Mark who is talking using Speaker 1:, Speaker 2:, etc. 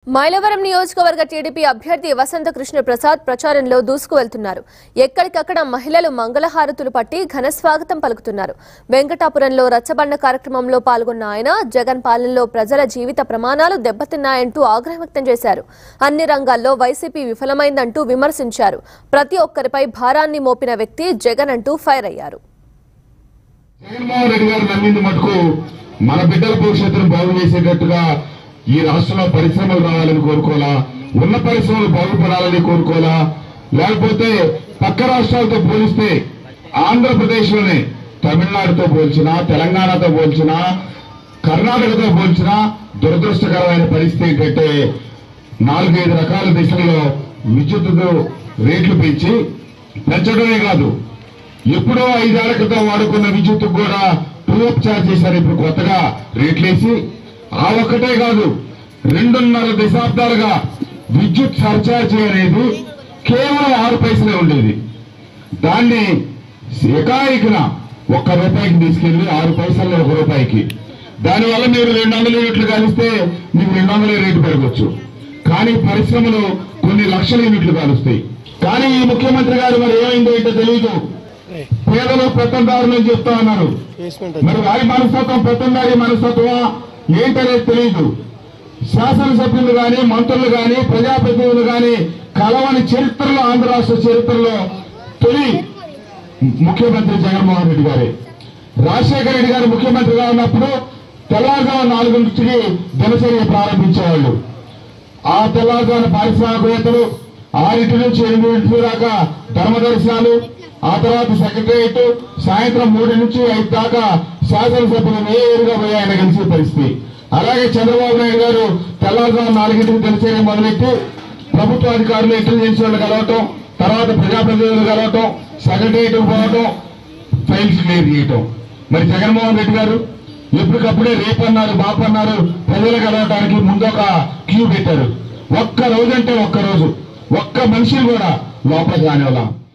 Speaker 1: మైలవరం నియోజకవర్గ టీడీపీ అభ్యర్థి వసంత కృష్ణ ప్రసాద్ ప్రచారంలో దూసుకు వెళ్తున్నారు ఎక్కడికక్కడ మహిళలు మంగళహారతులు పట్టి ఘన స్వాగతం పలుకుతున్నారు వెంకటాపురంలో రచ్చబండ కార్యక్రమంలో పాల్గొన్న ఆయన జగన్ పాలనలో ప్రజల జీవిత ప్రమాణాలు దెబ్బతిన్నాయంటూ ఆగ్రహం వ్యక్తం చేశారు అన్ని రంగాల్లో వైసీపీ విఫలమైందంటూ విమర్శించారు ప్రతి ఒక్కరిపై భారాన్ని మోపిన వ్యక్తి జగన్ అంటూ ఫైర్ అయ్యారు
Speaker 2: జగన్మోహన్ రెడ్డి గారు నమ్మింది మటుకు మన బిడ్డల భవిష్యత్తును బాగు చేసేటట్టుగా ఈ రాష్ట్రంలో పరిశ్రమలు రావాలని కోరుకోవాలా ఉన్న పరిశ్రమలు బాగుపడాలని కోరుకోవాలా లేకపోతే పక్క రాష్ట్రాలతో పోలిస్తే ఆంధ్రప్రదేశ్ లోనే తమిళనాడుతో పోల్చినా తెలంగాణతో పోల్చినా కర్ణాటకతో పోల్చినా దురదృష్టకరమైన పరిస్థితి ఏంటంటే నాలుగైదు రకాల దిశల్లో విద్యుత్ రేట్లు పెంచి పెంచడమే కాదు ఎప్పుడో ఐదేళ్ల క్రితం వాడుకున్న విద్యుత్ కూడా టూ అప్ ఛార్జ్ చేశారు ఇప్పుడు కొత్తగా రేట్లేసి ఆ ఒక్కటే కాదు రెండున్నర దశాబ్దాలుగా విద్యుత్ సర్చార్జ్ అనేది కేవలం ఆరు పైసలే ఉండేది దాన్ని ఏకాయికన ఒక్క రూపాయికి తీసుకెళ్లి ఆరు పైసల్లో ఒక రూపాయికి దానివల్ల మీరు రెండు వందల యూనిట్లు కాలిస్తే మీకు రెండు వందల రేటు పెరగచ్చు కానీ పరిశ్రమలు కొన్ని లక్షల యూనిట్లు కాలుస్తాయి కానీ ఈ ముఖ్యమంత్రి గారు మరి ఏమైందో ఏంటో తెలియదు పేదలు పెత్తందారులు అని చెప్తా ఉన్నారు
Speaker 3: బేస్మెంట్
Speaker 2: మరి వారి మనస్తత్వం పెత్తందారి మనస్తత్వమా ఏంటనేది తెలియదు శాసనసభ్యులు గాని మంత్రులు గాని ప్రజాప్రతినిధులు గాని కలవని చరిత్రలో ఆంధ్ర రాష్ట్ర చరిత్రలో తొలి ముఖ్యమంత్రి జగన్మోహన్ రెడ్డి గారే రాజశేఖర రెడ్డి గారు ముఖ్యమంత్రిగా ఉన్నప్పుడు తెల్లవారుజాము నాలుగు నుంచి దినచర్య ప్రారంభించేవాళ్ళు ఆ తెల్లవారుజామున పారిశ్రామికవేత్తలు ఆరింటి నుంచి ఎనిమిది దాకా ధర్మ దర్శనాలు ఆ తర్వాత సెక్రటరియట్ సాయంత్రం మూడు నుంచి ఐదు దాకా శాసనసభ్యులు నేరుగా పోయి ఆయన కలిసే పరిస్థితి అలాగే చంద్రబాబు నాయుడు గారు తెల్లవారుజాము నాలుగింటికి దినచర్య మొదలెట్టి ప్రభుత్వ అధికారులు ఇంటెలిజెన్స్ వాళ్ళు కలవటం తర్వాత ప్రజాప్రతినిధులు కలవటం సెక్రటరియట్ పోవటం ఫైల్స్ క్లియర్ చేయటం మరి జగన్మోహన్ రెడ్డి గారు ఎప్పటికప్పుడే రేపు అన్నారు బాపు అన్నారు ప్రజలు కలవటానికి ముందు ఒక క్యూ పెట్టారు ఒక్క రోజు అంటే ఒక్క రోజు ఒక్క మనిషిని కూడా లోపలికి రానివ్వాల